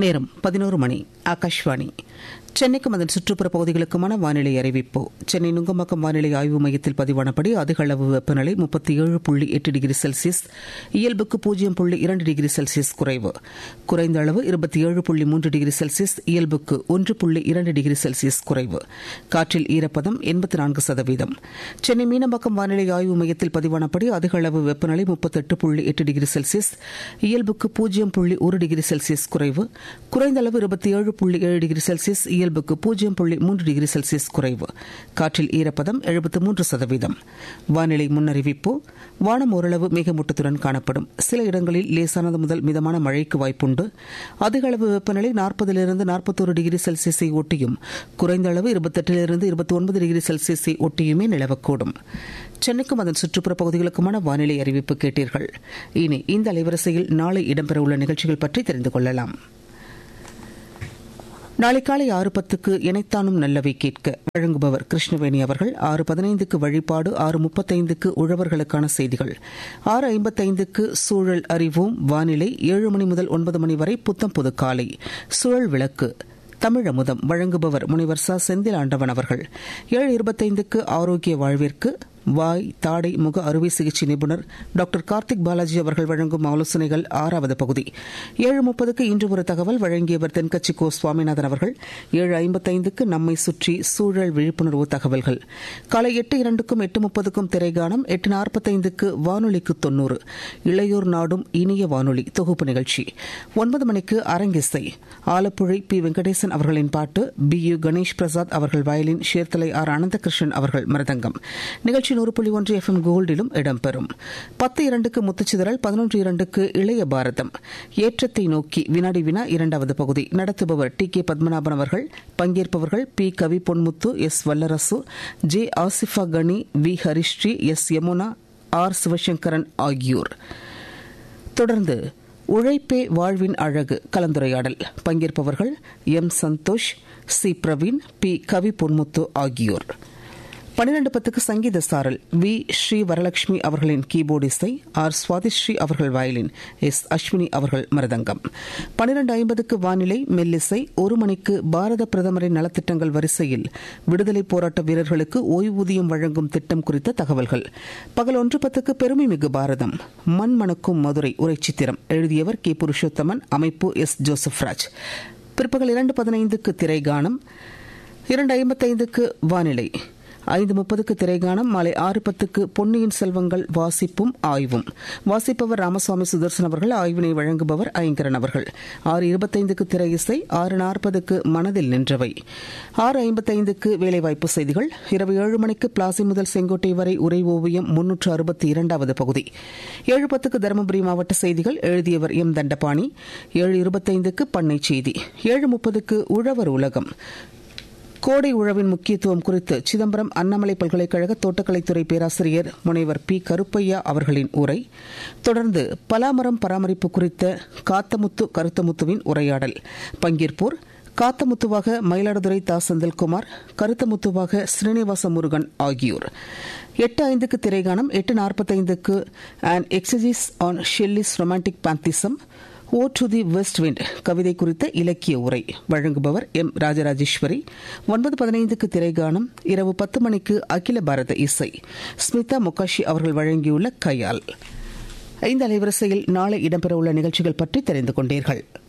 நேரம் பதினோரு மணி ஆகாஷ்வாணி சென்னைக்கும் அதன் சுற்றுப்புற பகுதிகளுக்குமான வானிலை அறிவிப்பு சென்னை நுங்கம்பாக்கம் வானிலை ஆய்வு மையத்தில் பதிவானபடி அதிக அளவு வெப்பநிலை முப்பத்தி ஏழு புள்ளி எட்டு டிகிரி செல்சியஸ் இயல்புக்கு பூஜ்ஜியம் புள்ளி இரண்டு டிகிரி செல்சியஸ் குறைவு குறைந்த அளவு இருபத்தி ஏழு புள்ளி மூன்று டிகிரி செல்சியஸ் இயல்புக்கு ஒன்று புள்ளி இரண்டு டிகிரி செல்சியஸ் குறைவு காற்றில் ஈரப்பதம் எண்பத்தி நான்கு சதவீதம் சென்னை மீனம்பாக்கம் வானிலை ஆய்வு மையத்தில் பதிவானபடி அதிக அளவு வெப்பநிலை முப்பத்தெட்டு புள்ளி எட்டு டிகிரி செல்சியஸ் இயல்புக்கு பூஜ்ஜியம் புள்ளி ஒரு டிகிரி செல்சியஸ் குறைவு குறைந்த அளவு இருபத்தி ஏழு புள்ளி ஏழு டிகிரி செல்சியஸ் இயல்புக்கு பூஜ்ஜியம் புள்ளி மூன்று டிகிரி செல்சியஸ் குறைவு காற்றில் ஈரப்பதம் எழுபத்து மூன்று சதவீதம் வானிலை முன்னறிவிப்பு வானம் ஓரளவு மேகமூட்டத்துடன் காணப்படும் சில இடங்களில் லேசானது முதல் மிதமான மழைக்கு வாய்ப்புண்டு அதிக அளவு வெப்பநிலை நாற்பதிலிருந்து நாற்பத்தோரு டிகிரி செல்சியஸை ஒட்டியும் குறைந்த அளவு இருபத்தெட்டிலிருந்து இருபத்தி ஒன்பது டிகிரி செல்சியஸை ஒட்டியுமே நிலவக்கூடும் சென்னைக்கும் அதன் சுற்றுப்புற பகுதிகளுக்குமான வானிலை அறிவிப்பு கேட்டீர்கள் இனி இந்த அலைவரிசையில் நாளை இடம்பெறவுள்ள நிகழ்ச்சிகள் பற்றி தெரிந்து கொள்ளலாம் நாளை காலை ஆறு பத்துக்கு இணைத்தானும் நல்லவை கேட்க வழங்குபவர் கிருஷ்ணவேணி அவர்கள் ஆறு பதினைந்துக்கு வழிபாடு ஆறு முப்பத்தைந்துக்கு உழவர்களுக்கான செய்திகள் ஆறு ஐம்பத்தைந்துக்கு சூழல் அறிவோம் வானிலை ஏழு மணி முதல் ஒன்பது மணி வரை புத்தம் புது காலை சுழல் விளக்கு தமிழமுதம் வழங்குபவர் முனைவர் ச செந்தில் ஆண்டவன் அவர்கள் ஏழு இருபத்தைந்துக்கு ஆரோக்கிய வாழ்விற்கு வாய் தாடை முக அறுவை சிகிச்சை நிபுணர் டாக்டர் கார்த்திக் பாலாஜி அவர்கள் வழங்கும் ஆலோசனைகள் ஆறாவது பகுதி ஏழு முப்பதுக்கு இன்று ஒரு தகவல் வழங்கியவர் தென்கட்சி கோ சுவாமிநாதன் அவர்கள் ஏழு ஐம்பத்தைந்துக்கு நம்மை சுற்றி சூழல் விழிப்புணர்வு தகவல்கள் காலை எட்டு இரண்டுக்கும் எட்டு முப்பதுக்கும் திரைகானம் எட்டு நாற்பத்தைந்துக்கு வானொலிக்கு தொன்னூறு இளையோர் நாடும் இனிய வானொலி தொகுப்பு நிகழ்ச்சி ஒன்பது மணிக்கு அரங்கிசை ஆலப்புழை பி வெங்கடேசன் அவர்களின் பாட்டு பி யு கணேஷ் பிரசாத் அவர்கள் வயலின் ஷேர்தலை ஆர் அனந்தகிருஷ்ணன் அவர்கள் மிருதங்கம் நிகழ்ச்சி நூறு புள்ளி ஒன்று எஃப் எம் கோல்டிலும் இடம்பெறும் பத்து இரண்டுக்கு முத்துச்சிதறல் பதினொன்று இரண்டுக்கு இளைய பாரதம் ஏற்றத்தை நோக்கி வினாடி வினா இரண்டாவது பகுதி நடத்துபவர் டி கே பத்மநாபன் அவர்கள் பங்கேற்பவர்கள் P Kavi Ponmuthu S Vallarasu J Asifa Kani V Harisree S Yamuna R Sivasankaran ஆகியோர் தொடர்ந்து உழைப்பே வாழ்வின் அழகு கலந்துரையாடல் பங்கேற்பவர்கள் M Santhosh C Praveen P Kavi Ponmuthu ஆகியோர் பன்னிரண்டு பத்துக்கு சங்கீத சாரல் வி ஸ்ரீ வரலட்சுமி அவர்களின் கீபோர்டு இசை ஆர் சுவாதிஸ்ரீ அவர்கள் வயலின் எஸ் அஸ்வினி அவர்கள் மருதங்கம் பன்னிரண்டு ஐம்பதுக்கு வானிலை மெல்லிசை ஒரு மணிக்கு பாரத பிரதமரின் நலத்திட்டங்கள் வரிசையில் விடுதலை போராட்ட வீரர்களுக்கு ஓய்வூதியம் வழங்கும் திட்டம் குறித்த தகவல்கள் பகல் ஒன்று பத்துக்கு பெருமை மிகு பாரதம் மண் மணக்கும் மதுரை உரைச்சித்திரம் எழுதியவர் கே புருஷோத்தமன் அமைப்பு எஸ் ஜோசப் ராஜ் பிற்பகல் இரண்டு பதினைந்துக்கு திரைகானம் இரண்டு ஐம்பத்தைந்துக்கு வானிலை ஐந்து முப்பதுக்கு திரைகானம் மாலை ஆறு பத்துக்கு பொன்னியின் செல்வங்கள் வாசிப்பும் ஆய்வும் வாசிப்பவர் ராமசுவாமி சுதர்சன் அவர்கள் ஆய்வினை வழங்குபவர் ஐங்கரன் அவர்கள் ஆறு இருபத்தைந்துக்கு திரை இசை ஆறு நாற்பதுக்கு மனதில் நின்றவை ஆறு ஐம்பத்தைந்துக்கு வேலைவாய்ப்பு செய்திகள் இரவு ஏழு மணிக்கு பிளாசி முதல் செங்கோட்டை வரை உரை ஓவியம் முன்னூற்று அறுபத்தி இரண்டாவது பகுதி ஏழு பத்துக்கு தருமபுரி மாவட்ட செய்திகள் எழுதியவர் எம் தண்டபாணி ஏழு இருபத்தைந்துக்கு பண்ணை செய்தி ஏழு முப்பதுக்கு உழவர் உலகம் கோடை உழவின் முக்கியத்துவம் குறித்து சிதம்பரம் அண்ணாமலை பல்கலைக்கழக தோட்டக்கலைத்துறை பேராசிரியர் முனைவர் பி கருப்பையா அவர்களின் உரை தொடர்ந்து பலாமரம் பராமரிப்பு குறித்த காத்தமுத்து கருத்தமுத்துவின் உரையாடல் பங்கேற்போர் காத்தமுத்துவாக மயிலாடுதுறை தா செந்தில்குமார் கருத்தமுத்துவாக ஸ்ரீனிவாச முருகன் ஆகியோர் எட்டு ஐந்துக்கு திரைகானம் எட்டு நாற்பத்தைந்துக்கு and exercise on Shelley's romantic pantheism ode to the west wind கவிதை குறித்த இலக்கிய உரை வழங்குபவர் எம் ராஜராஜேஸ்வரி ஒன்பது பதினைந்துக்கு திரைகானம் இரவு பத்து மணிக்கு அகில பாரத இசை ஸ்மிதா முகாஷி அவர்கள் வழங்கியுள்ள கையால் இந்த அலைவரிசையில் நாளை இடம்பெறவுள்ள நிகழ்ச்சிகள் பற்றி தெரிந்து கொண்டீர்கள்